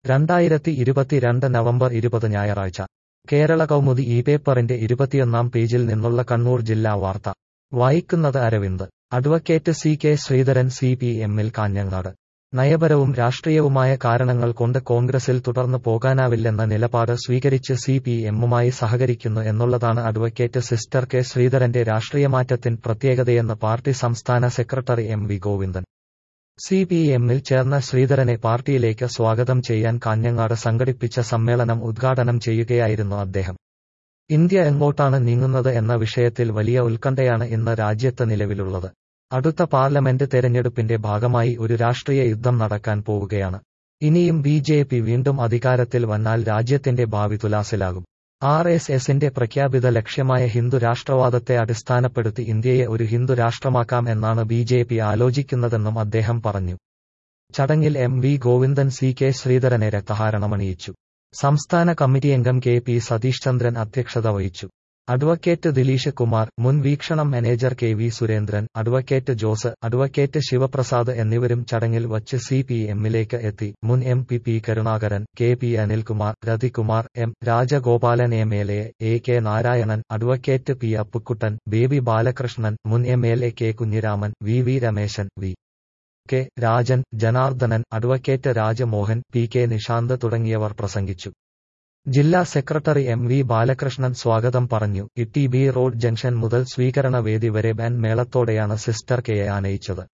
രണ്ടായിരത്തി ഇരുപത്തിരണ്ട് നവംബർ ഇരുപത് ഞായറാഴ്ച കേരള കൗമുദി ഈ പേപ്പറിന്റെ ഇരുപത്തിയൊന്നാം പേജിൽ നിന്നുള്ള കണ്ണൂർ ജില്ലാ വാർത്ത വായിക്കുന്നത് Aravind advocate C K Sreedharan C P എമ്മിൽ കാഞ്ഞങ്ങാട് നയപരവും രാഷ്ട്രീയവുമായ കാരണങ്ങൾ കൊണ്ട് കോൺഗ്രസിൽ തുടർന്നു പോകാനാവില്ലെന്ന നിലപാട് സ്വീകരിച്ച് സി പി എമ്മുമായി സഹകരിക്കുന്നു എന്നുള്ളതാണ് അഡ്വക്കേറ്റ് സിസ്റ്റർ കെ ശ്രീധരന്റെ രാഷ്ട്രീയമാറ്റത്തിൻ പ്രത്യേകതയെന്ന് പാർട്ടി സംസ്ഥാന secretary M V Govindan C P എമ്മിൽ ചേർന്ന ശ്രീധരനെ പാർട്ടിയിലേക്ക് സ്വാഗതം ചെയ്യാൻ കാഞ്ഞങ്ങാട് സംഘടിപ്പിച്ച സമ്മേളനം ഉദ്ഘാടനം ചെയ്യുകയായിരുന്നു അദ്ദേഹം ഇന്ത്യ എങ്ങോട്ടാണ് നീങ്ങുന്നത് എന്ന വിഷയത്തിൽ വലിയ ഉത്കണ്ഠയാണ് ഇന്ന് രാജ്യത്ത് നിലവിലുള്ളത് അടുത്ത പാർലമെന്റ് തെരഞ്ഞെടുപ്പിന്റെ ഭാഗമായി ഒരു രാഷ്ട്രീയ യുദ്ധം നടക്കാൻ പോവുകയാണ് ഇനിയും ബി ജെ പി വീണ്ടും അധികാരത്തിൽ വന്നാൽ രാജ്യത്തിന്റെ ഭാവി തുലാസിലാകും ആർ എസ് എസിന്റെ പ്രഖ്യാപിത ലക്ഷ്യമായ ഹിന്ദു രാഷ്ട്രവാദത്തെ അടിസ്ഥാനപ്പെടുത്തി ഇന്ത്യയെ ഒരു ഹിന്ദു രാഷ്ട്രമാക്കാം എന്നാണ് ബി ജെ പി ആലോചിക്കുന്നതെന്നും അദ്ദേഹം പറഞ്ഞു ചടങ്ങിൽ M V Govindan C K ശ്രീധരനെ രക്തഹാരണമണിയിച്ചു സംസ്ഥാന കമ്മിറ്റി അംഗം കെ പി സതീഷ് ചന്ദ്രൻ അധ്യക്ഷത വഹിച്ചു അഡ്വക്കേറ്റ് ദിലീഷ് കുമാർ മുൻ Veekshanam manager K V Surendran advocate Jose advocate Sivaprasad എന്നിവരും ചടങ്ങിൽ വച്ച് സി പി എമ്മിലേക്ക് എത്തി മുൻ M P P Karunakaran K P Anilkumar Rathikumar M Rajagopalan M L A A K Narayanan advocate P Appukuttan Baby Balakrishnan മുൻ M L A K Kunhiraman V V Rameshan V K Rajan Janardhanan advocate Rajmohan P K Nishanth തുടങ്ങിയവർ പ്രസംഗിച്ചു ജില്ലാ സെക്രട്ടറി എം വി ബാലകൃഷ്ണൻ സ്വാഗതം പറഞ്ഞു E T B road junction മുതൽ സ്വീകരണ വേദി വരെ ബാൻഡ് മേളത്തോടെയാണ് സിസ്റ്റർ കെയെ ആനയിച്ചത്